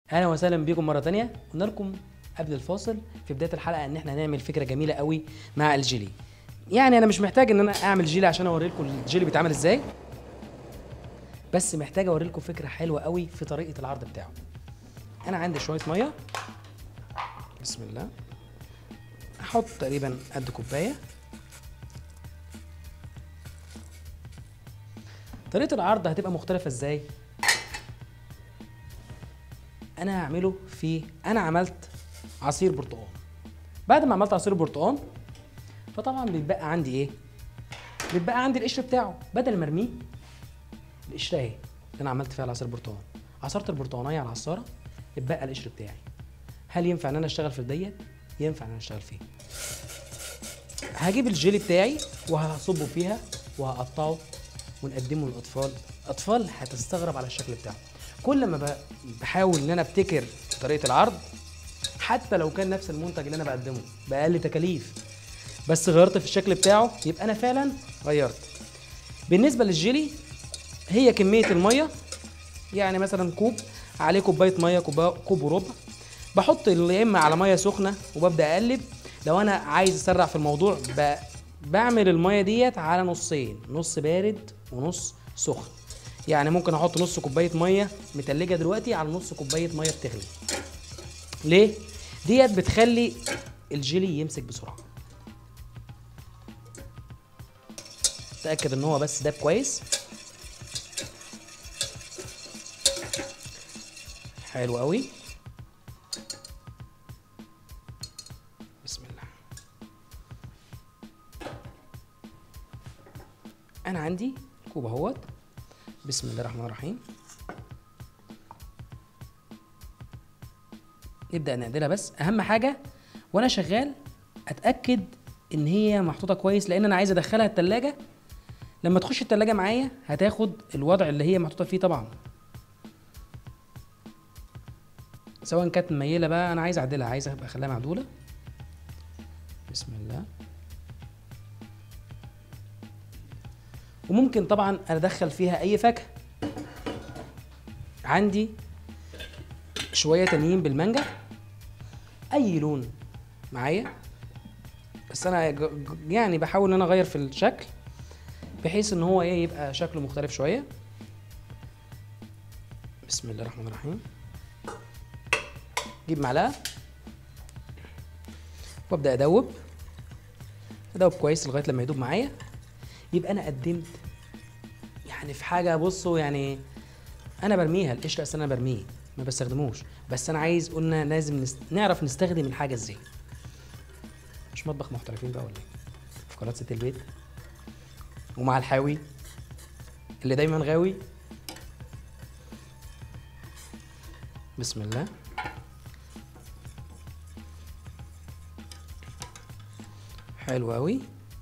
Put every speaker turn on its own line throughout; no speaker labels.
اهلا وسهلا بيكم مره تانية قلنا لكم قبل الفاصل في بدايه الحلقه ان احنا هنعمل فكره جميله قوي مع الجيلي يعني انا مش محتاج ان انا اعمل جيلي عشان اوري لكم الجيلي بيتعمل ازاي بس محتاج اوري لكم فكره حلوه قوي في طريقه العرض بتاعه انا عندي شويه ميه بسم الله احط تقريبا قد كوبايه طريقه العرض هتبقى مختلفه ازاي انا هعمله في انا عملت عصير برتقال بعد ما عملت عصير برتقال فطبعا بيتبقى عندي ايه بيتبقى عندي القشر بتاعه بدل ما ارميه القشره اهي اللي انا عملت فيها العصير برتقال عصرت البرتقانيه على العصاره اتبقى القشر بتاعي هل ينفع ان انا اشتغل في ديت ينفع ان انا اشتغل فيه هجيب الجيلي بتاعي وهصبه فيها وهقطعه ونقدمه للاطفال الاطفال هتستغرب على الشكل بتاعه كل ما ب- بحاول ان انا ابتكر طريقه العرض حتى لو كان نفس المنتج اللي انا بقدمه باقل تكاليف بس غيرت في الشكل بتاعه يبقى انا فعلا غيرت بالنسبه للجيلي هي كميه الميه يعني مثلا كوب عليه كوبايه ميه كوبا- كوب وربع بحط يا اما على ميه سخنه وببدا اقلب لو انا عايز اسرع في الموضوع ب... بعمل الميه ديت على نصين نص بارد ونص سخن يعني ممكن احط نص كوبايه ميه متلجه دلوقتي على نص كوبايه ميه بتغلي ليه ديت بتخلي الجيلي يمسك بسرعه تاكد ان هو بس داب كويس حلو قوي بسم الله انا عندي كوب اهوت بسم الله الرحمن الرحيم نبدا نعدلها بس اهم حاجه وانا شغال اتاكد ان هي محطوطه كويس لان انا عايز ادخلها التلاجة لما تخش التلاجة معايا هتاخد الوضع اللي هي محطوطه فيه طبعا سواء كانت مميله بقى انا عايز اعدلها عايز ابقى اخليها معدوله بسم الله وممكن طبعا ادخل فيها اي فاكهه عندي شويه تانيين بالمانجا اي لون معايا بس انا ج- ج- يعني بحاول ان انا اغير في الشكل بحيث ان هو ايه يبقى شكله مختلف شويه بسم الله الرحمن الرحيم اجيب معلقه وابدا ادوب ادوب كويس لغايه لما يدوب معايا يبقى انا قدمت يعني في حاجه بصوا يعني انا برميها القشر اصلا انا برميه ما بستخدموش بس انا عايز قلنا لازم نست... نعرف نستخدم الحاجه ازاي مش مطبخ محترفين بقى ولا ايه في قناه ست البيت ومع الحاوي اللي دايما غاوي بسم الله حلو قوي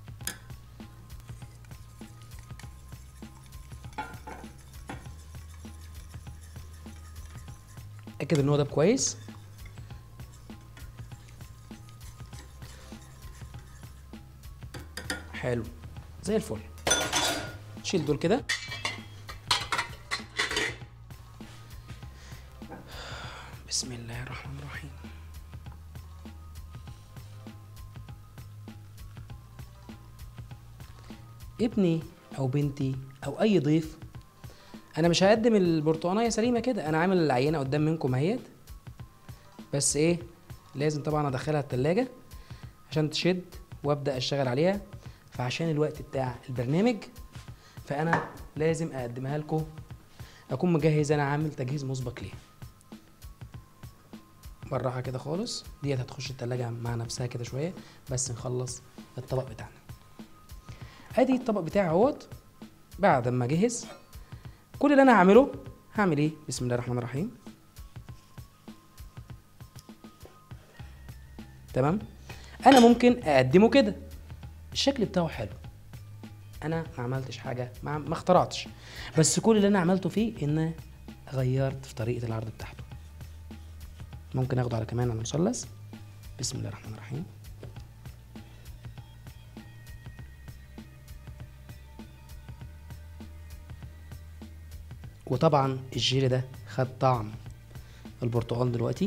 اتاكد ان هو ده كويس حلو زي الفل شيل دول كده بسم الله الرحمن الرحيم ابني او بنتي او اي ضيف انا مش هقدم البرتقانيه سليمه كده انا عامل العينه قدام منكم اهيت بس ايه لازم طبعا ادخلها التلاجة عشان تشد وابدا اشتغل عليها فعشان الوقت بتاع البرنامج فانا لازم اقدمها لكم اكون مجهز انا عامل تجهيز مسبق ليها بالراحه كده خالص ديت هتخش التلاجة مع نفسها كده شويه بس نخلص الطبق بتاعنا ادي الطبق بتاعي اهوت بعد ما اجهز كل اللي انا هعمله هعمل ايه بسم الله الرحمن الرحيم تمام انا ممكن اقدمه كده الشكل بتاعه حلو انا ما عملتش حاجه ما, ما اخترعتش بس كل اللي انا عملته فيه ان غيرت في طريقه العرض بتاعته ممكن اخده على كمان على مثلث بسم الله الرحمن الرحيم وطبعا الجيلي ده خد طعم البرتقال دلوقتي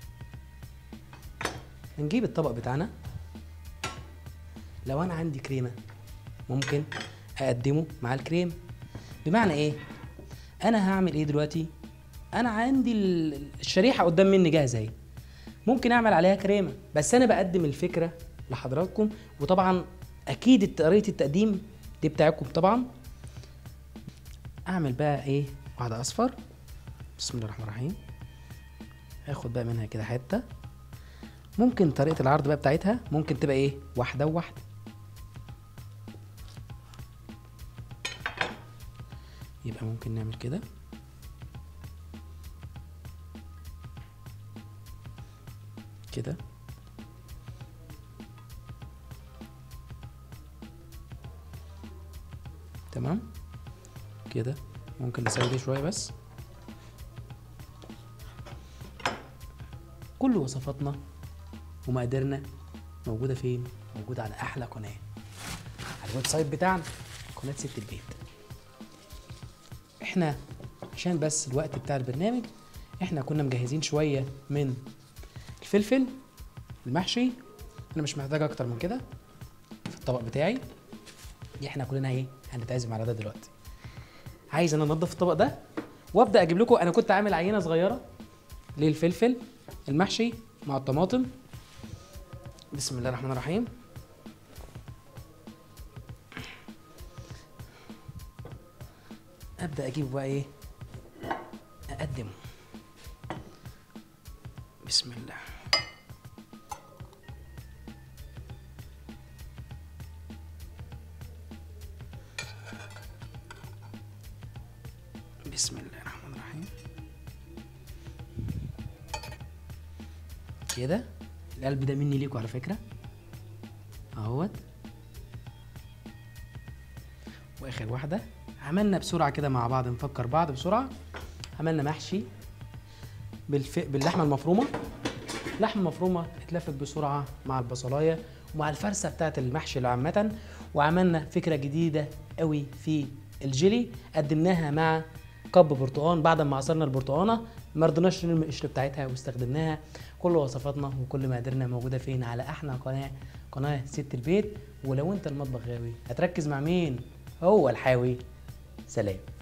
نجيب الطبق بتاعنا لو انا عندي كريمه ممكن اقدمه مع الكريم بمعنى ايه انا هعمل ايه دلوقتي انا عندي ال- الشريحه قدام مني جاهزه اهي ممكن اعمل عليها كريمه بس انا بقدم الفكره لحضراتكم وطبعا اكيد طريقه التقديم دي بتاعتكم طبعا اعمل بقى ايه واحده اصفر بسم الله الرحمن الرحيم هاخد بقى منها كده حته ممكن طريقه العرض بقى بتاعتها ممكن تبقى ايه واحده وواحده يبقى ممكن نعمل كده كده تمام كده ممكن نسوي دي شويه بس كل وصفاتنا ومقاديرنا موجوده فين موجوده على احلى قناه على الويب سايت بتاعنا قناه ست البيت احنا عشان بس الوقت بتاع البرنامج احنا كنا مجهزين شويه من الفلفل المحشي انا مش محتاج اكتر من كده في الطبق بتاعي احنا كلنا ايه هنتعزم على ده دلوقتي عايز انا انضف الطبق ده وابدا اجيب لكم انا كنت عامل عينه صغيره للفلفل المحشي مع الطماطم بسم الله الرحمن الرحيم ابدا اجيب بقى ايه اقدمه بسم الله بسم الله الرحمن الرحيم كده القلب ده مني ليكوا على فكرة اهوت واخر واحدة عملنا بسرعة كده مع بعض نفكر بعض بسرعة عملنا محشي بالف... باللحمة المفرومة لحمة مفرومة اتلفت بسرعة مع البصلاية ومع الفرسة بتاعت المحشي اللي عامة وعملنا فكرة جديدة قوي في الجيلي قدمناها مع كب برتقان بعد ما عصرنا البرتقانة ما رضيناش نرمي القشر بتاعتها واستخدمناها كل وصفاتنا وكل مقاديرنا موجودة فين على احلى قناة قناة ست البيت ولو انت المطبخ غاوي هتركز مع مين هو الحاوي سلام